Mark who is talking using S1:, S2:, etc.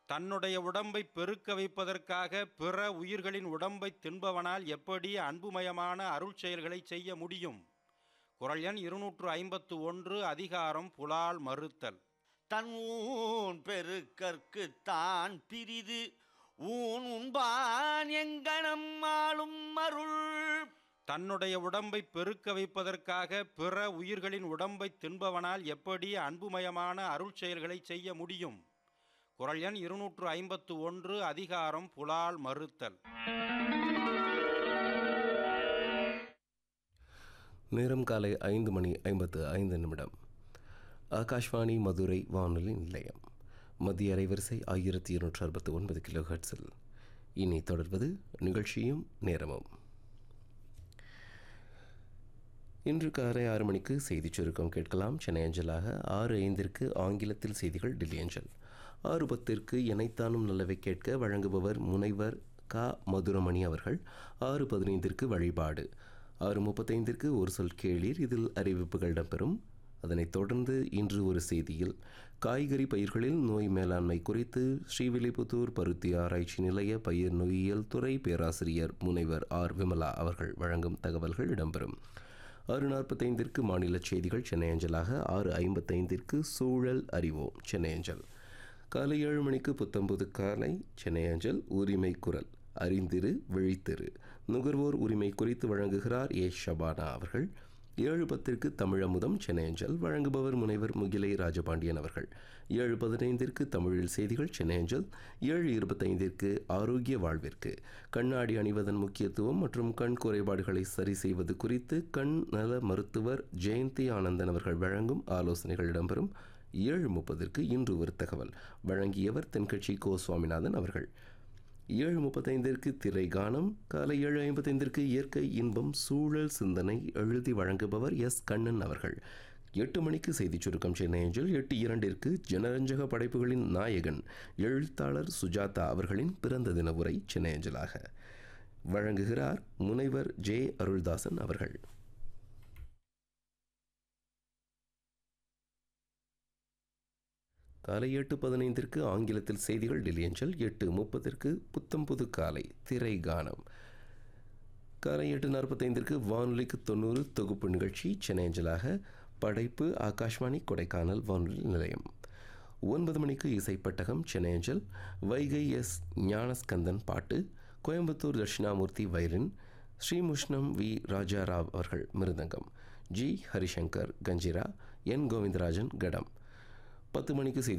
S1: தன்னுடைய உடம்பை பெருக்க வைப்பதற்காக பிற உயிர்களின் உடம்பை தின்பவனால் எப்படி அன்புமயமான அருள் செயல்களை செய்ய முடியும் குரல் எண் இருநூற்று ஐம்பத்து ஒன்று அதிகாரம் புலால் மறுத்தல்
S2: தன் ஊன் பெருக்கற்கு தான் பிரிது ஊன் உண்பான் எங்கனம் ஆளும் அருள்
S1: தன்னுடைய உடம்பை பெருக்க வைப்பதற்காக பிற உயிர்களின் உடம்பை தின்பவனால் எப்படி அன்புமயமான அருள் செயல்களை செய்ய முடியும் குரல் எண் இருநூற்று ஐம்பத்து ஒன்று அதிகாரம் புலால் மறுத்தல்
S3: நேரம் காலை ஐந்து மணி ஐம்பத்து ஐந்து நிமிடம் ஆகாஷ்வாணி மதுரை வானொலி நிலையம் மத்திய அலைவரிசை ஆயிரத்தி இருநூற்று அறுபத்தி ஒன்பது கிலோ ஹெர்ட்ஸில் இனி தொடர்வது நிகழ்ச்சியும் நேரமும் இன்று காலை ஆறு மணிக்கு செய்திச் சுருக்கம் கேட்கலாம் சென்னை அஞ்சலாக ஆறு ஐந்திற்கு ஆங்கிலத்தில் செய்திகள் டெல்லி அஞ்சல் ஆறு பத்திற்கு எனைத்தானும் நல்லவை கேட்க வழங்குபவர் முனைவர் க மதுரமணி அவர்கள் ஆறு பதினைந்திற்கு வழிபாடு ஆறு முப்பத்தைந்திற்கு ஒரு சொல் கேளீர் இதில் அறிவிப்புகள் இடம்பெறும் அதனைத் தொடர்ந்து இன்று ஒரு செய்தியில் காய்கறி பயிர்களில் நோய் மேலாண்மை குறித்து ஸ்ரீவில்லிபுத்தூர் பருத்தி ஆராய்ச்சி நிலைய பயிர் நோயியல் துறை பேராசிரியர் முனைவர் ஆர் விமலா அவர்கள் வழங்கும் தகவல்கள் இடம்பெறும் ஆறு நாற்பத்தைந்திற்கு மாநில செய்திகள் சென்னை அஞ்சலாக ஆறு ஐம்பத்தைந்திற்கு சூழல் அறிவோம் சென்னை அஞ்சல் காலை ஏழு மணிக்கு புத்தம்புது காலை சென்னை அஞ்சல் உரிமை குரல் அறிந்திரு விழித்திரு நுகர்வோர் உரிமை குறித்து வழங்குகிறார் ஏ ஷபானா அவர்கள் ஏழு பத்திற்கு தமிழமுதம் சென்னை அஞ்சல் வழங்குபவர் முனைவர் முகிலை ராஜபாண்டியன் அவர்கள் ஏழு பதினைந்திற்கு தமிழில் செய்திகள் சென்னை அஞ்சல் ஏழு இருபத்தைந்திற்கு ஆரோக்கிய வாழ்விற்கு கண்ணாடி அணிவதன் முக்கியத்துவம் மற்றும் கண் குறைபாடுகளை சரி செய்வது குறித்து கண் நல மருத்துவர் ஜெயந்தி ஆனந்தன் அவர்கள் வழங்கும் ஆலோசனைகள் இடம்பெறும் ஏழு முப்பதற்கு இன்று ஒரு தகவல் வழங்கியவர் தென்கட்சி கோ சுவாமிநாதன் அவர்கள் ஏழு முப்பத்தைந்திற்கு திரை கானம் காலை ஏழு ஐம்பத்தைந்திற்கு இயற்கை இன்பம் சூழல் சிந்தனை எழுதி வழங்குபவர் எஸ் கண்ணன் அவர்கள் எட்டு மணிக்கு செய்திச் சுருக்கம் சென்னை அஞ்சல் எட்டு இரண்டிற்கு ஜனரஞ்சக படைப்புகளின் நாயகன் எழுத்தாளர் சுஜாதா அவர்களின் பிறந்த தின உரை சென்னை அஞ்சலாக வழங்குகிறார் முனைவர் ஜே அருள்தாசன் அவர்கள் காலை எட்டு பதினைந்திற்கு ஆங்கிலத்தில் செய்திகள் டெல்லி அஞ்சல் எட்டு முப்பதிற்கு புத்தம்புது காலை திரை கானம் காலை எட்டு நாற்பத்தைந்திற்கு வானொலிக்கு தொண்ணூறு தொகுப்பு நிகழ்ச்சி சென்னை அஞ்சலாக படைப்பு ஆகாஷ்வாணி கொடைக்கானல் வானொலி நிலையம் ஒன்பது மணிக்கு இசைப்பட்டகம் சென்னை அஞ்சல் வைகை எஸ் ஞானஸ்கந்தன் பாட்டு கோயம்புத்தூர் தட்சிணாமூர்த்தி வயலின் ஸ்ரீமுஷ்ணம் வி ராஜாராவ் அவர்கள் மிருதங்கம் ஜி ஹரிசங்கர் கஞ்சிரா என் கோவிந்தராஜன் கடம் பத்து மணிக்கு செய்தி